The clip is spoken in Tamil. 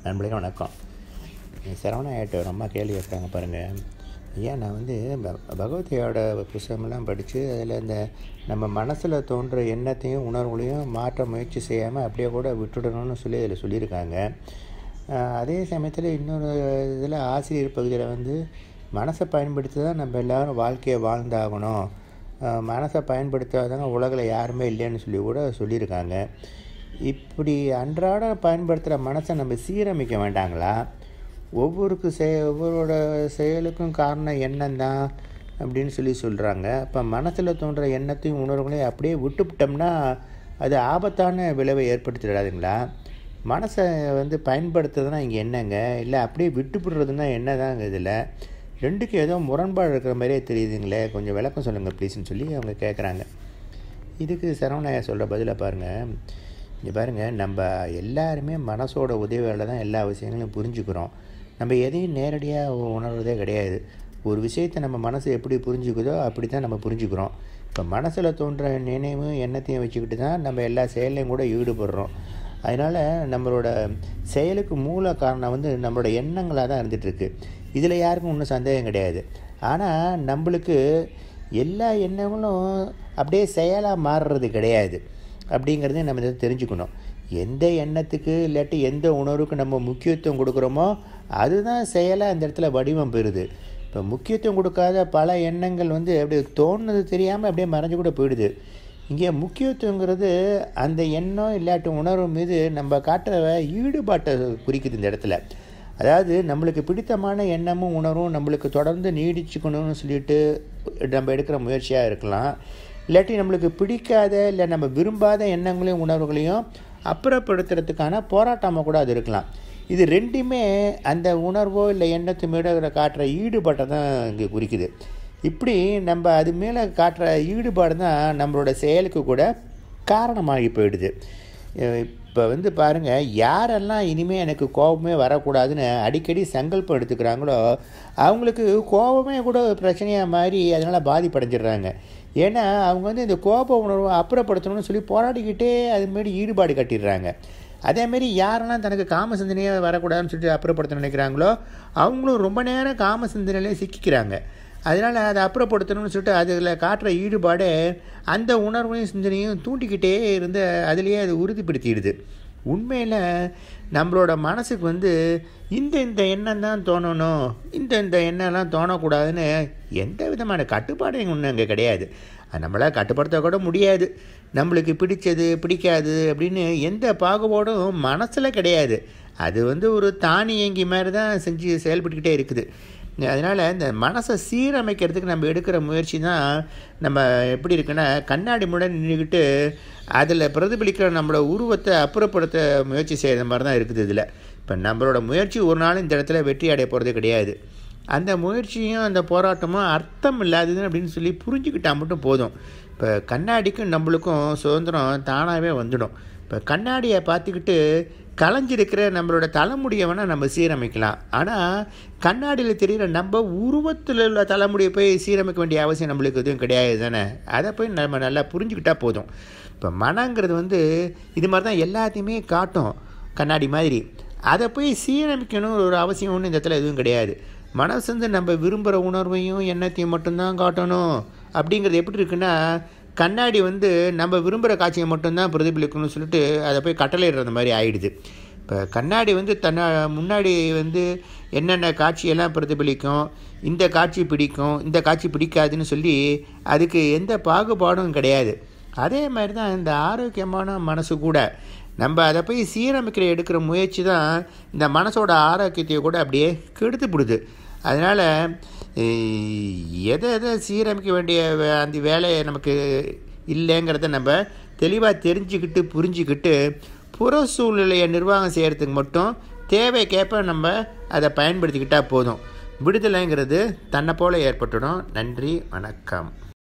நண்பர்களே வணக்கம் சரவணா ஏட்ட ஒரு அம்மா கேள்வி கேட்குறாங்க பாருங்கள் ஐயா நான் வந்து ப- பகவத்கீதையோட புஸ்தகமெல்லாம் படித்து அதில் இந்த நம்ம மனசில் தோன்ற எண்ணத்தையும் உணர்வுகளையும் மாற்ற முயற்சி செய்யாமல் அப்படியே கூட விட்டுடணும்னு சொல்லி அதில் சொல்லியிருக்காங்க ஆஹ் அதே சமயத்தில் இன்னொரு இதில் ஆசிரியர் பகுதியில் வந்து மனசை பயன்படுத்தி தான் நம்ம எல்லோரும் வாழ்க்கையை வாழ்ந்தாகணும் ஆஹ் மனசை பயன்படுத்தாதவங்க உலகில் யாருமே இல்லைன்னு சொல்லி கூட சொல்லியிருக்காங்க இப்படி அன்றாட பயன்படுத்துகிற மனசை நம்ம சீரமைக்க வேண்டாங்களா ஒவ்வொருக்கு செய ஒவ்வொருவோட செயலுக்கும் காரணம் எண்ணம் தான் அப்படின்னு சொல்லி சொல்கிறாங்க இப்போ மனசில் தோன்ற எண்ணத்தையும் உணர்வுகளையும் அப்படியே விட்டுவிட்டோம்னா அது ஆபத்தான விளைவை ஏற்படுத்திடாதுங்களா மனசை வந்து பயன்படுத்துறதுனா இங்கே என்னங்க இல்லை அப்படியே விட்டுவிடுறதுனா என்ன தாங்க இதில் ரெண்டுக்கும் ஏதோ முரண்பாடு இருக்கிற மாதிரியே தெரியுதுங்களே கொஞ்சம் விளக்கம் சொல்லுங்கள் ப்ளீஸ்னு சொல்லி அவங்க கேட்குறாங்க இதுக்கு சரவணையா சொல்கிற பதிலை பாருங்கள் இங்கே பாருங்கள் நம்ம எல்லாருமே மனசோட உதவியால் தான் எல்லா விஷயங்களையும் புரிஞ்சுக்கிறோம் நம்ம எதையும் நேரடியாக உணர்றதே கிடையாது ஒரு விஷயத்தை நம்ம மனசு எப்படி புரிஞ்சுக்குதோ அப்படி தான் நம்ம புரிஞ்சுக்கிறோம் இப்போ மனசில் தோன்ற நினைவும் எண்ணத்தையும் வச்சுக்கிட்டு தான் நம்ம எல்லா செயல்லையும் கூட ஈடுபடுறோம் அதனால் நம்மளோட செயலுக்கு மூல காரணம் வந்து நம்மளோட எண்ணங்களாக தான் இருந்துகிட்ருக்கு இதில் யாருக்கும் ஒன்றும் சந்தேகம் கிடையாது ஆனால் நம்மளுக்கு எல்லா எண்ணங்களும் அப்படியே செயலாக மாறுறது கிடையாது அப்படிங்கிறத நம்ம இதை தெரிஞ்சுக்கணும் எந்த எண்ணத்துக்கு இல்லாட்டி எந்த உணர்வுக்கு நம்ம முக்கியத்துவம் கொடுக்குறோமோ அதுதான் செயலாக அந்த இடத்துல வடிவம் பெறுது இப்போ முக்கியத்துவம் கொடுக்காத பல எண்ணங்கள் வந்து அப்படியே தோணுது தெரியாமல் அப்படியே மறைஞ்சு கூட போயிடுது இங்கே முக்கியத்துவங்கிறது அந்த எண்ணம் இல்லாட்டி உணர்வு மீது நம்ம காட்டுற ஈடுபாட்டை குறிக்குது இந்த இடத்துல அதாவது நம்மளுக்கு பிடித்தமான எண்ணமும் உணர்வும் நம்மளுக்கு தொடர்ந்து நீடிச்சுக்கணும்னு சொல்லிட்டு நம்ம எடுக்கிற முயற்சியாக இருக்கலாம் இல்லாட்டி நம்மளுக்கு பிடிக்காத இல்லை நம்ம விரும்பாத எண்ணங்களையும் உணர்வுகளையும் அப்புறப்படுத்துறதுக்கான போராட்டமாக கூட அது இருக்கலாம் இது ரெண்டுமே அந்த உணர்வோ இல்லை எண்ணத்து மேலே காட்டுற ஈடுபாட்டை தான் இங்கே குறிக்குது இப்படி நம்ம அது மேலே காட்டுற ஈடுபாடு தான் நம்மளோட செயலுக்கு கூட காரணமாகி போயிடுது இப்போ வந்து பாருங்கள் யாரெல்லாம் இனிமேல் எனக்கு கோபமே வரக்கூடாதுன்னு அடிக்கடி சங்கல்பம் எடுத்துக்கிறாங்களோ அவங்களுக்கு கோபமே கூட பிரச்சனையாக மாறி அதனால் பாதிப்படைஞ்சிடுறாங்க ஏன்னா அவங்க வந்து இந்த கோப உணர்வை அப்புறப்படுத்தணும்னு சொல்லி போராடிக்கிட்டே அது மாரி ஈடுபாடு கட்டிடுறாங்க அதேமாரி யாரெல்லாம் தனக்கு காம சிந்தனையாக வரக்கூடாதுன்னு சொல்லிட்டு அப்புறப்படுத்த நினைக்கிறாங்களோ அவங்களும் ரொம்ப நேரம் காம சிந்தனையிலே சிக்கிக்கிறாங்க அதனால் அதை அப்புறப்படுத்தணும்னு சொல்லிட்டு அதில் காட்டுற ஈடுபாடு அந்த உணர்வையும் சிந்தனையும் தூண்டிக்கிட்டே இருந்து அதிலேயே அது உறுதிப்படுத்திடுது உண்மையில் நம்மளோட மனசுக்கு வந்து இந்த இந்த எண்ணம் தான் தோணணும் இந்த இந்த எண்ணம்லாம் தோணக்கூடாதுன்னு எந்த விதமான கட்டுப்பாடும் ஒன்றும் அங்கே கிடையாது அது நம்மளால் கட்டுப்படுத்த கூட முடியாது நம்மளுக்கு பிடிச்சது பிடிக்காது அப்படின்னு எந்த பாகுபாடும் மனசில் கிடையாது அது வந்து ஒரு தானியங்கி மாதிரி தான் செஞ்சு செயல்பட்டுக்கிட்டே இருக்குது அதனால் இந்த மனசை சீரமைக்கிறதுக்கு நம்ம எடுக்கிற முயற்சி தான் நம்ம எப்படி இருக்குன்னா கண்ணாடி முன்னாடி நின்றுக்கிட்டு அதில் பிரதிபலிக்கிற நம்மளோட உருவத்தை அப்புறப்படுத்த முயற்சி செய்கிற மாதிரி தான் இருக்குது இதில் இப்போ நம்மளோட முயற்சி ஒரு நாள் இந்த இடத்துல வெற்றி அடைய போகிறது கிடையாது அந்த முயற்சியும் அந்த போராட்டமும் அர்த்தம் இல்லாதது அப்படின்னு சொல்லி புரிஞ்சுக்கிட்டால் மட்டும் போதும் இப்போ கண்ணாடிக்கும் நம்மளுக்கும் சுதந்திரம் தானாகவே வந்துடும் இப்போ கண்ணாடியை பார்த்துக்கிட்டு கலைஞ்சிருக்கிற நம்மளோட தலைமுடியை வேணால் நம்ம சீரமைக்கலாம் ஆனால் கண்ணாடியில் தெரிகிற நம்ம உருவத்தில் உள்ள தலைமுடியை போய் சீரமைக்க வேண்டிய அவசியம் நம்மளுக்கு எதுவும் கிடையாது தானே அதை போய் நம்ம நல்லா புரிஞ்சுக்கிட்டா போதும் இப்போ மனங்கிறது வந்து இது மாதிரி தான் எல்லாத்தையுமே காட்டும் கண்ணாடி மாதிரி அதை போய் சீரமைக்கணும் ஒரு அவசியம் ஒன்றும் இந்த இடத்துல எதுவும் கிடையாது மனசு வந்து நம்ம விரும்புகிற உணர்வையும் எண்ணத்தையும் மட்டும்தான் காட்டணும் அப்படிங்கிறது எப்படி இருக்குன்னா கண்ணாடி வந்து நம்ம விரும்புகிற காட்சியை மட்டும்தான் பிரதிபலிக்கணும்னு சொல்லிட்டு அதை போய் கட்டளையிடுற மாதிரி ஆயிடுது இப்போ கண்ணாடி வந்து தன்னை முன்னாடி வந்து என்னென்ன காட்சியெல்லாம் பிரதிபலிக்கும் இந்த காட்சி பிடிக்கும் இந்த காட்சி பிடிக்காதுன்னு சொல்லி அதுக்கு எந்த பாகுபாடும் கிடையாது அதே மாதிரி தான் இந்த ஆரோக்கியமான மனசு கூட நம்ம அதை போய் சீரமைக்கிற எடுக்கிற முயற்சி தான் இந்த மனசோட ஆரோக்கியத்தை கூட அப்படியே கெடுத்துப்படுது அதனால் எதை எதை சீரமைக்க வேண்டிய வே- அந்த வேலையை நமக்கு இல்லைங்கிறத நம்ம தெளிவாக தெரிஞ்சுக்கிட்டு புரிஞ்சுக்கிட்டு புற சூழ்நிலையை நிர்வாகம் செய்கிறதுக்கு மட்டும் தேவைக்கேற்ப நம்ம அதை பயன்படுத்திக்கிட்டால் போதும் விடுதலைங்கிறது தன்னை போல் ஏற்பட்டுடும் நன்றி வணக்கம்